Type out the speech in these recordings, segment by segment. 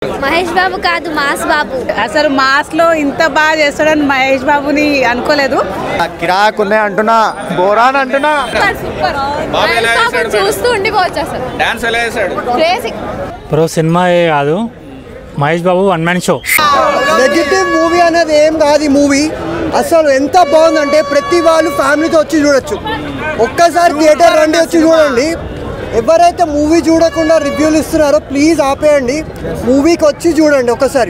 మహేష్ బాబు కాదు మాస్ బాబు అసలు మాస్ లో ఇంత బాగా చేస్తాడని మహేష్ బాబుని అనుకోలేదు కిరాక్ ఉన్నాయి అంటున్నా బోరాన్ అంటున్నా బాబు ఎలా చేశాడు చూస్తూ ఉండిపోవచ్చు అసలు డాన్స్ ఎలా చేశాడు క్రేజీ బ్రో సినిమా ఏ కాదు Mahesh Babu one man show negative movie అనేది ఏం కాదు ఈ మూవీ అసలు ఎంత బాగుందంటే ప్రతి వాళ్ళు ఫ్యామిలీతో వచ్చి చూడొచ్చు ఒక్కసారి థియేటర్ రండి వచ్చి చూడండి ఎవరైతే మూవీ చూడకుండా రివ్యూలు ఇస్తున్నారో ప్లీజ్ ఆపేయండి మూవీకి వచ్చి చూడండి ఒకసారి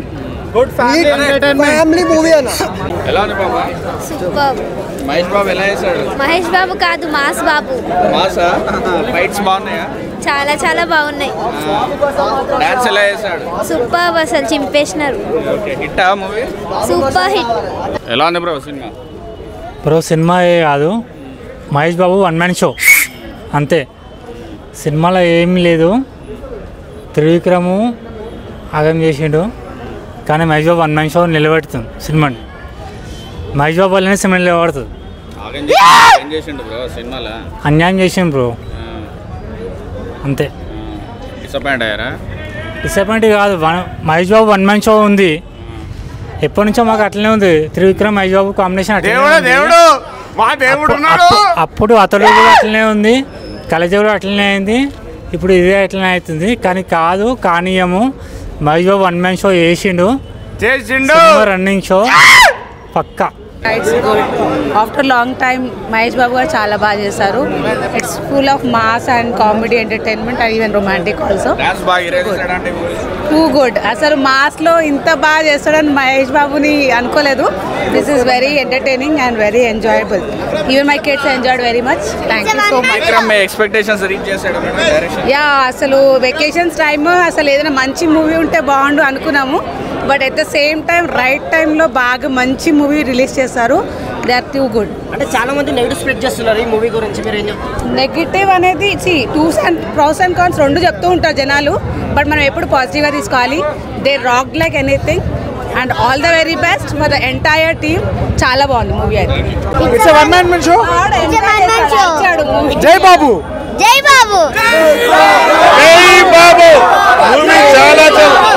ఫ్యామిలీ మూవీ అన్న ఎలా ఉంది బాబా సూపర్ మహేష్ బాబు ఎలా చేశాడు మహేష్ బాబు కాదు మాస్ బాబు మాసా ఫైట్స్ బాగున్నాయా చాలా చాలా బాగున్నాయి డాన్స్ ఎలా చేశాడు సూపర్ అసలు చింపేసినారు ఓకే హిట్టా మూవీ సూపర్ హిట్ ఎలా ఉంది బ్రో సినిమా బ్రో సినిమా ఏ కాదు Mahesh Babu one man show అంతే సినిమాలో ఏం లేదు త్రివిక్రము ఆగం చేసిండు కానీ Mahesh Babu one man show నిలబెడుతుంది సినిమాని మహేష్ బాబు వల్లనే సినిమా నిలబడుతుంది ఆగం చేసిండు ఏం చేసిండు బ్రో సినిమాలో అన్యాయం చేసిండు బ్రో అంతే డిసప్పాయింట్ అయ్యారా డిసప్పాయింట్ కాదు one Mahesh Babu one man show ఉంది ఎప్పటి నుంచో మాకు అట్లనే ఉంది త్రివిక్రమ్ మహేష్ బాబు కాంబినేషన్ అట్లనే ఉంది. మా దేవుడు అప్పు- అప్పుడు అతడు కూడా అట్లనే ఉంది కలజ కూడా అట్లనే అయింది ఇప్పుడు ఇదే అట్లనే అవుతుంది కానీ కాదు కానీయము Mahesh Babu one man show వేసిండు చేసిండు సినిమా రన్నింగ్ షో పక్కా it's good after long time Mahesh Babu garu చాలా బాగా చేశారు it's full of mass and comedy entertainment and even romantic also dance బాగా ఇరేజ్ చేశాడంటే మూవీ టూ గుడ్ అసలు మాస్ లో ఇంత బాగా చేస్తాడని మహేష్ బాబుని అనుకోలేదు this is very entertaining and very enjoyable even my kids enjoyed very much thank you so much Vikram మీ ఎక్స్పెక్టేషన్స్ రీచ్ చేశాడు డైరెక్షన్ యా అసలు వెకేషన్స్ టైమ్ అసలు ఏదైనా మంచి మూవీ ఉంటే బాగుండు అనుకున్నాము but at the same time right టైంలో బాగా మంచి మూవీ రిలీజ్ చేశారు దే ఆర్ టూ గుడ్ అంటే చాలా మంది నెగిటివ్ స్ప్రెడ్ చేస్తున్నారు ఈ మూవీ గురించి మీరు ఏం చెప్తారు నెగిటివ్ అనేది సి టూస్ అండ్ ప్రోస్ అండ్ కాన్స్ రెండు చెప్తూ ఉంటారు జనాలు బట్ మనం ఎప్పుడు పాజిటివ్గా తీసుకోవాలి they rock like anything and all the very best for the entire team చాలా బాగుంది మూవీ అయితే it's one man show movie జై బాబు జై బాబు జై బాబు మూవీ చాలా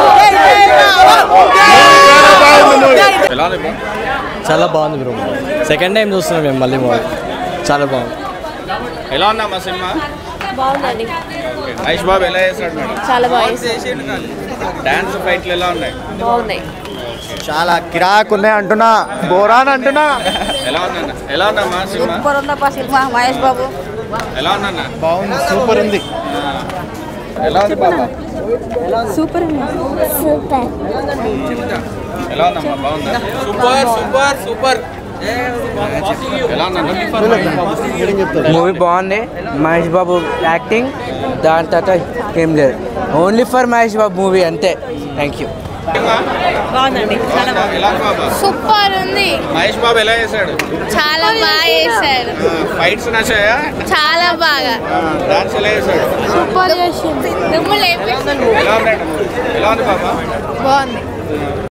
చాలా బాగుంది మూవీ ఎలా ఉంది bro? చాలా బాగుంది బ్రో సెకండ్ టైం చూస్తున్నాం మేము మళ్ళీ మూవీ చాలా బాగుంది ఎలా ఉందా మా సినిమా బాగుందండి ఓకే. మహేష్ బాబు ఎలా చేశాడు మేడం చాలా బాగా డాన్స్ ఫైట్లు ఎలా ఉన్నాయి బాగున్నాయి చాలా కిరాక్ ఉన్నాయి అంటున్నా బోరాన్ అంటున్నా ఎలా ఉందన్న ఎలా ఉందమ్మా సినిమా సినిమా మహేష్ బాబు ఎలా ఉందన్న బాగుంది సూపర్ ఉంది ఎలా ఉంది బాబా సూపర్ ఎలా ఉందమ్మా బాగుందా సూపర్ సూపర్ సూపర్ ఎలా ఉందన్న మూవీ బాగుంది మహేష్ బాబు యాక్టింగ్ దాని తర్వాత ఏం లేదు only for Mahesh Babu movie అంతే థ్యాంక్ యూ బాగుందండి చాలా బాగుంది ఎలా ఉంది బాబా సూపర్ ఉంది మహేష్ బాబు ఎలా చేశాడు చాలా బాగా చేశారు ఫైట్స్ నచ్చాయా చాలా బాగా డాన్స్ ఎలా చేశాడు సూపర్ చేసింది దుమ్ము లేపేసి ఎలా ఉంది ఎలా ఉంది బాబా బాగుంది